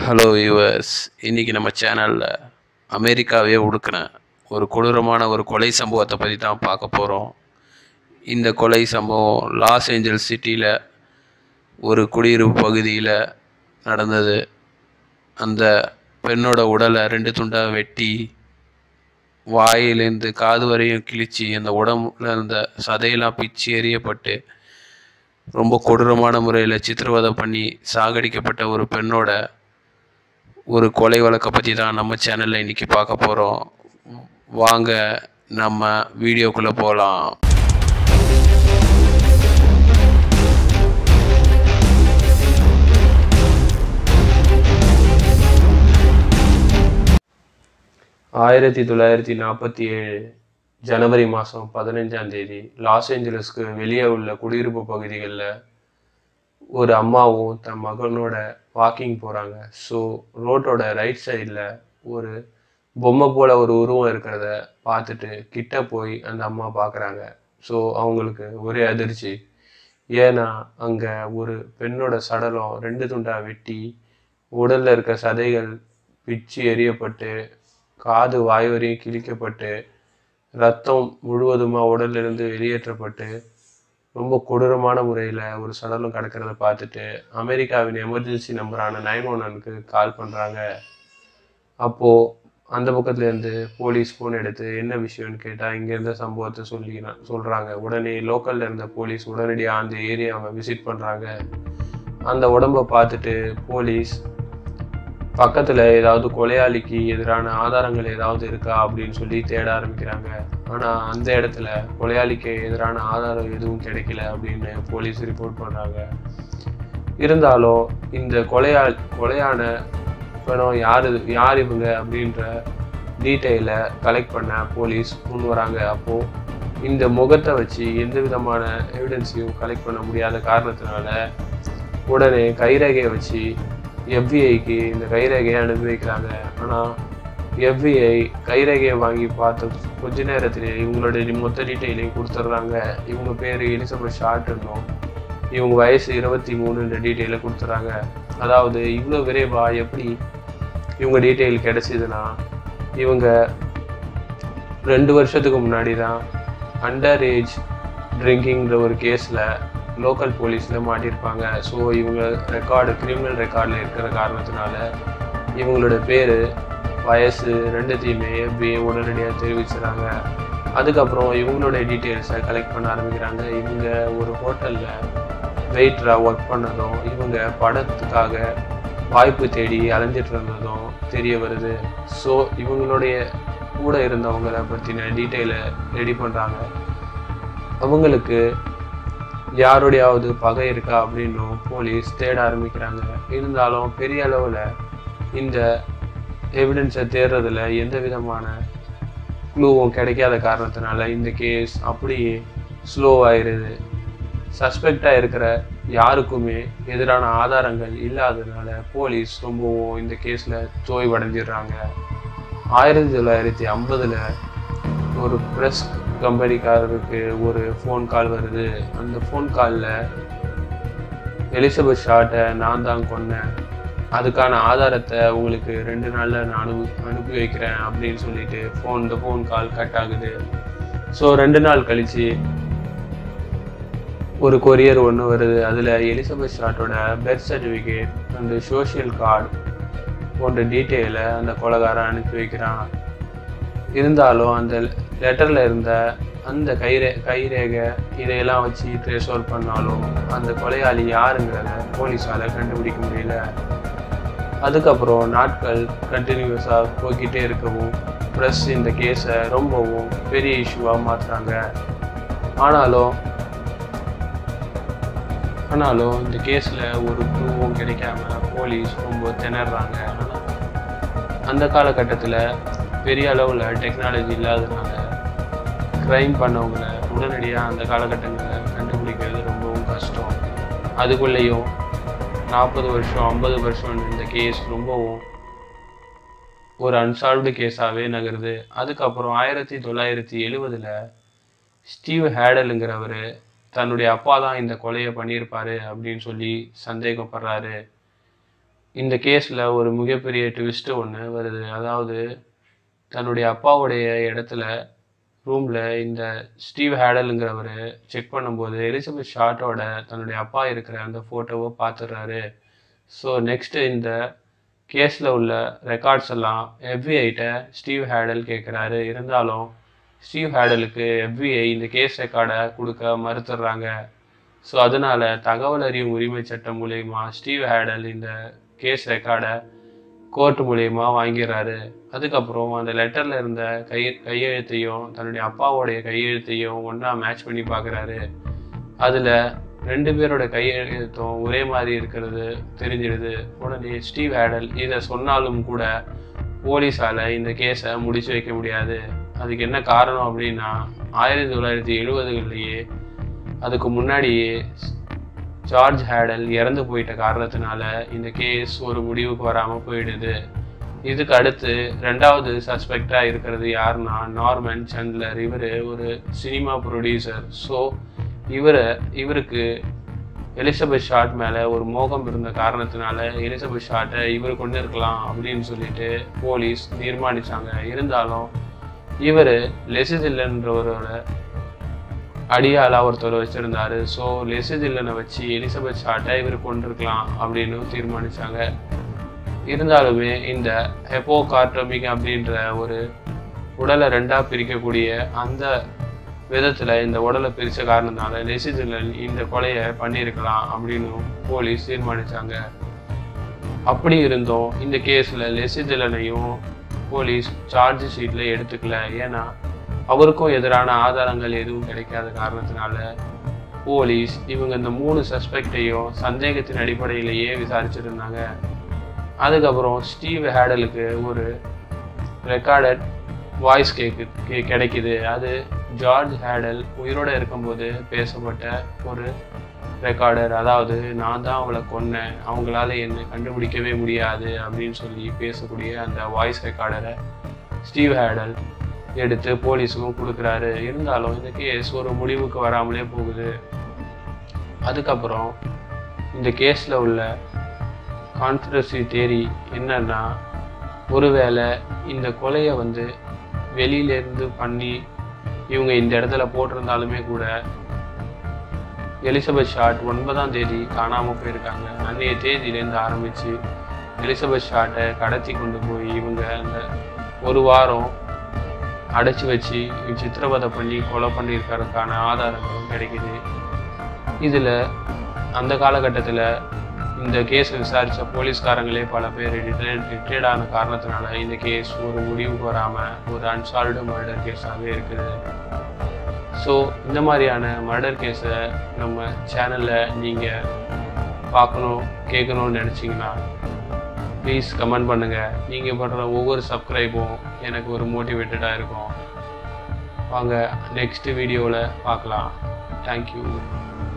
hello US இன்றைக்கி நம்ம சேனலில் அமெரிக்காவே உடுக்கின ஒரு கொடூரமான ஒரு கொலை சம்பவத்தை பற்றி தான் பார்க்க போகிறோம் இந்த கொலை சம்பவம் லாஸ் ஏஞ்சல்ஸ் சிட்டியில் ஒரு குடியிருப்பு பகுதியில் நடந்தது அந்த பெண்ணோட உடலை ரெண்டு துண்டாக வெட்டி வாயிலேருந்து காது வரையும் கிழிச்சு அந்த உடம்புல இருந்த சதையெல்லாம் பிச்சு எறியப்பட்டு ரொம்ப கொடூரமான முறையில் சித்திரவதை பண்ணி சாகடிக்கப்பட்ட ஒரு பெண்ணோட ஒரு கொலை வழக்கை பற்றி தான் நம்ம சேனலில் இன்றைக்கி பார்க்க போகிறோம் வாங்க நம்ம வீடியோக்குள்ளே போகலாம் ஆயிரத்தி தொள்ளாயிரத்தி நாற்பத்தி ஏழு ஜனவரி மாதம் பதினஞ்சாம் தேதி லாஸ் ஏஞ்சலஸ்க்கு வெளியே உள்ள குடியிருப்பு பகுதிகளில் ஒரு அம்மாவும் தன் மகனோட வாக்கிங் போகிறாங்க ஸோ ரோட்டோட ரைட் சைடில் ஒரு பொம்மை போல் ஒரு உருவம் இருக்கிறத பார்த்துட்டு கிட்ட போய் அந்த அம்மா பார்க்குறாங்க ஸோ அவங்களுக்கு ஒரே அதிர்ச்சி ஏன்னா அங்கே ஒரு பெண்ணோட சடலம் ரெண்டு துண்டா வெட்டி உடலில் இருக்க சதைகள் பிச்சு எரியப்பட்டு காது வாய் வரையும் கிழிக்கப்பட்டு ரத்தம் முழுவதுமாக உடலிலிருந்து வெளியேற்றப்பட்டு ரொம்ப கொடூரமான முறையில் ஒரு சடலம் கிடக்கிறத பார்த்துட்டு அமெரிக்காவின் எமர்ஜென்சி நம்பரான நைன் ஒன் ஒனுக்கு கால் பண்ணுறாங்க அப்போது அந்த பக்கத்துலேருந்து போலீஸ் ஃபோன் எடுத்து என்ன விஷயம்னு கேட்டால் இங்கே இருந்த சம்பவத்தை சொல்லி சொல்கிறாங்க உடனே லோக்கலில் இருந்த போலீஸ் உடனடியாக அந்த ஏரியாவை விசிட் பண்ணுறாங்க அந்த உடம்பை பார்த்துட்டு போலீஸ் பக்கத்தில் ஏதாவது கொலையாளிக்கு எதிரான ஆதாரங்கள் ஏதாவது இருக்கா அப்படின்னு சொல்லி தேட ஆரம்பிக்கிறாங்க ஆனால் அந்த இடத்துல கொலையாளிக்கு எதிரான ஆதாரம் எதுவும் கிடைக்கல அப்படின்னு போலீஸ் ரிப்போர்ட் பண்ணுறாங்க இருந்தாலும் இந்த கொலையா கொலையான பணம் யார் யார் இவங்க அப்படின்ற டீட்டெயிலை கலெக்ட் பண்ண போலீஸ் முன் வராங்க அப்போது இந்த முகத்தை வச்சு எந்த விதமான எவிடன்ஸையும் கலெக்ட் பண்ண முடியாத காரணத்தினால உடனே கைரேகையை வச்சு எஃபிஐக்கு இந்த கைரேகையை அனுப்பி வைக்கிறாங்க ஆனால் எஃபிஐ கைரேகையை வாங்கி பார்த்து கொஞ்ச நேரத்திலே இவங்களோட மொத்த டீட்டெயிலையும் கொடுத்துட்றாங்க இவங்க பேர் எலிசபெத் ஷார்ட் இருந்தோம் இவங்க வயசு இருபத்தி மூணுன்ற டீட்டெயிலை கொடுத்துட்றாங்க அதாவது இவ்வளோ விரைவா எப்படி இவங்க டீட்டெயில் கிடைச்சிதுன்னா இவங்க ரெண்டு வருஷத்துக்கு முன்னாடி தான் அண்டர் ஏஜ் ட்ரிங்கிங்கிற ஒரு கேஸில் லோக்கல் போலீஸில் மாட்டியிருப்பாங்க ஸோ இவங்க ரெக்கார்டு கிரிமினல் ரெக்கார்டில் இருக்கிற காரணத்தினால இவங்களோட பேர் வயசு ரெண்டுத்தையுமே எஃபிஐ உடனடியாக தெரிவிச்சுறாங்க அதுக்கப்புறம் இவங்களோட டீட்டெயில்ஸை கலெக்ட் பண்ண ஆரம்பிக்கிறாங்க இவங்க ஒரு ஹோட்டலில் வெயிட்டராக ஒர்க் பண்ணதும் இவங்க படத்துக்காக வாய்ப்பு தேடி அலைஞ்சிட்டு இருந்ததும் தெரிய வருது ஸோ இவங்களுடைய கூட இருந்தவங்களை பற்றின டீட்டெயிலை ரெடி பண்ணுறாங்க அவங்களுக்கு யாருடையாவது பகை இருக்கா அப்படின்னும் போலீஸ் தேட ஆரம்பிக்கிறாங்க இருந்தாலும் பெரிய அளவில் இந்த எவிடன்ஸை தேடுறதுல எந்த விதமான க்ளூவும் கிடைக்காத காரணத்தினால இந்த கேஸ் அப்படியே ஸ்லோ ஆயிடுது சஸ்பெக்டாக இருக்கிற யாருக்குமே எதிரான ஆதாரங்கள் இல்லாததுனால போலீஸ் ரொம்பவும் இந்த கேஸில் தோய்வடைஞ்சிடுறாங்க ஆயிரத்தி தொள்ளாயிரத்தி ஐம்பதில் ஒரு ப்ரெஸ் கம்பெனிக்காரருக்கு ஒரு ஃபோன் கால் வருது அந்த ஃபோன் காலில் எலிசபெத் ஷார்ட்டை நான் தான் கொன்னேன் அதுக்கான ஆதாரத்தை உங்களுக்கு ரெண்டு நாளில் நான் அனு அனுப்பி வைக்கிறேன் அப்படின்னு சொல்லிட்டு ஃபோன் இந்த ஃபோன் கால் கட் ஆகுது ஸோ ரெண்டு நாள் கழித்து ஒரு கொரியர் ஒன்று வருது அதில் எலிசபெத் ஷார்ட்டோட birth certificate and social card போன்ற டீட்டெயிலை அந்த கொலகாரன் அனுப்பி வைக்கிறான் இருந்தாலும் அந்த லெட்டரில் இருந்த அந்த கைரே கைரேகை இதையெல்லாம் வச்சு ட்ரேஸ் அவுட் பண்ணாலும் அந்த கொலையாளி யாருங்கிறத போலீஸால் கண்டுபிடிக்க முடியல அதுக்கப்புறம் நாட்கள் கண்டினியூஸாக போய்கிட்டே இருக்கவும் ப்ரெஸ் இந்த கேஸை ரொம்பவும் பெரிய இஷ்யூவாக மாற்றுறாங்க ஆனாலும் ஆனாலும் இந்த கேஸில் ஒரு க்ளூவும் கிடைக்காம போலீஸ் ரொம்ப திணறாங்க அந்த காலகட்டத்தில் பெரிய அளவில் டெக்னாலஜி இல்லாததுனால க்ரைம் பண்ணவங்கள உடனடியாக அந்த காலகட்டங்களில் கண்டுபிடிக்கிறது ரொம்பவும் கஷ்டம் அதுக்குள்ளேயும் நாற்பது வருஷம் ஐம்பது வருஷம் இந்த கேஸ் ரொம்பவும் ஒரு அன்சால்வ்டு கேஸாகவே நகருது அதுக்கப்புறம் ஆயிரத்தி தொள்ளாயிரத்தி எழுவதில் ஸ்டீவ் ஹேடலுங்கிறவர் தன்னுடைய அப்பா தான் இந்த கொலையை பண்ணியிருப்பாரு அப்படின்னு சொல்லி சந்தேகப்படுறாரு இந்த கேஸில் ஒரு மிகப்பெரிய ட்விஸ்ட்டு ஒன்று வருது அதாவது தன்னுடைய அப்பாவுடைய இடத்துல ரூமில் இந்த ஸ்டீவ் ஹேடலுங்கிறவர் செக் பண்ணும்போது எலிசபெத் ஷார்ட்டோட தன்னுடைய அப்பா இருக்கிற அந்த ஃபோட்டோவை பார்த்துடுறாரு ஸோ நெக்ஸ்ட்டு இந்த கேஸில் உள்ள ரெக்கார்ட்ஸ் எல்லாம் எஃபிஐட்ட ஸ்டீவ் ஹேடல் கேட்குறாரு இருந்தாலும் ஸ்டீவ் ஹேடலுக்கு எஃபிஐ இந்த கேஸ் ரெக்கார்டை கொடுக்க மறுத்துடுறாங்க ஸோ அதனால தகவல் அறியும் உரிமை சட்டம் மூலயமா ஸ்டீவ் ஹேடல் இந்த கேஸ் ரெக்கார்டை கோர்ட் மூலயமா வாங்கிடுறாரு அதுக்கப்புறம் அந்த லெட்டரில் இருந்த கை கையெழுத்தையும் தன்னுடைய அப்பாவோடைய கையெழுத்தையும் ஒன்றா மேட்ச் பண்ணி பார்க்குறாரு அதில் ரெண்டு பேரோட கையெழுத்தும் ஒரே மாதிரி இருக்கிறது தெரிஞ்சிடுது உடனே ஸ்டீவ் ஹேடல் இதை சொன்னாலும் கூட போலீஸால் இந்த கேஸை முடிச்சு வைக்க முடியாது அதுக்கு என்ன காரணம் அப்படின்னா ஆயிரத்தி தொள்ளாயிரத்தி எழுபதுகள்லேயே அதுக்கு முன்னாடியே ஜார்ஜ் ஹேடல் இறந்து போயிட்ட காரணத்தினால இந்த கேஸ் ஒரு முடிவுக்கு வராமல் போயிடுது இதுக்கு அடுத்து ரெண்டாவது சஸ்பெக்டாக இருக்கிறது யாருன்னா நார்மன் சந்திலர் இவர் ஒரு சினிமா ப்ரொடியூசர் ஸோ இவரை இவருக்கு எலிசபெத் ஷார்ட் மேலே ஒரு மோகம் இருந்த காரணத்தினால எலிசபெத் ஷார்ட்டை இவர் கொண்டு இருக்கலாம் அப்படின்னு சொல்லிட்டு போலீஸ் தீர்மானிச்சாங்க இருந்தாலும் இவர் லெசிதில்லன்றவரோட அடியாளாக ஒருத்தர் வச்சுருந்தாரு ஸோ லெசிதில்லனை வச்சு எலிசபெத் ஷார்ட்டை இவர் கொண்டிருக்கலாம் அப்படின்னு தீர்மானிச்சாங்க இருந்தாலுமே இந்த ஹெப்போகார்டமிக் அப்படின்ற ஒரு உடலை ரெண்டாக பிரிக்கக்கூடிய அந்த விதத்தில் இந்த உடலை பிரித்த காரணத்தினால லெசிதில்லன் இந்த கொலையை பண்ணியிருக்கலாம் அப்படின்னு போலீஸ் தீர்மானித்தாங்க அப்படி இருந்தும் இந்த கேஸில் லெசிதில்லனையும் போலீஸ் சார்ஜ் ஷீட்டில் எடுத்துக்கல ஏன்னா அவருக்கும் எதிரான ஆதாரங்கள் எதுவும் கிடைக்காத காரணத்தினால போலீஸ் இவங்க இந்த மூணு சஸ்பெக்டையும் சந்தேகத்தின் அடிப்படையிலேயே விசாரிச்சுட்டு இருந்தாங்க அதுக்கப்புறம் ஸ்டீவ் ஹேடலுக்கு ஒரு ரெக்கார்டட் வாய்ஸ் கேக்கு கே கிடைக்குது அது ஜார்ஜ் ஹேடல் உயிரோடு இருக்கும்போது பேசப்பட்ட ஒரு ரெக்கார்டர் அதாவது நான் தான் அவளை கொன்னேன் அவங்களால என்னை கண்டுபிடிக்கவே முடியாது அப்படின்னு சொல்லி பேசக்கூடிய அந்த வாய்ஸ் ரெக்கார்டரை ஸ்டீவ் ஹேடல் எடுத்து போலீஸுக்கும் கொடுக்குறாரு இருந்தாலும் இந்த கேஸ் ஒரு முடிவுக்கு வராமலே போகுது அதுக்கப்புறம் இந்த கேஸில் உள்ள கான்ஸ்பிரசி தேரி என்னன்னா ஒருவேளை இந்த கொலையை வந்து வெளியிலேருந்து பண்ணி இவங்க இந்த இடத்துல போட்டிருந்தாலுமே கூட எலிசபெத் ஷார்ட் ஒன்பதாம் தேதி காணாமல் போயிருக்காங்க அன்றைய தேதியிலேருந்து ஆரம்பித்து எலிசபெத் ஷார்ட்டை கடத்தி கொண்டு போய் இவங்க அந்த ஒரு வாரம் அடைச்சி வச்சு சித்திரவதை பண்ணி கொலை பண்ணியிருக்கிறதுக்கான ஆதாரங்களும் கிடைக்குது இதில் அந்த காலகட்டத்தில் இந்த கேஸை விசாரித்த போலீஸ்காரங்களே பல பேர் ரிட்டையர்ட் ஆன காரணத்தினால இந்த கேஸ் ஒரு முடிவுக்கு வராமல் ஒரு அன்சால்வ்டு மர்டர் கேஸாகவே இருக்குது ஸோ இந்த மாதிரியான மர்டர் கேஸை நம்ம சேனலில் நீங்கள் பார்க்கணும் கேட்கணும்னு நினச்சிங்கன்னா ப்ளீஸ் கமெண்ட் பண்ணுங்கள் நீங்கள் பண்ணுற ஒவ்வொரு சப்ஸ்கிரைபும் எனக்கு ஒரு மோட்டிவேட்டடாக இருக்கும் வாங்க நெக்ஸ்ட் வீடியோவில் பார்க்கலாம் தேங்க்யூ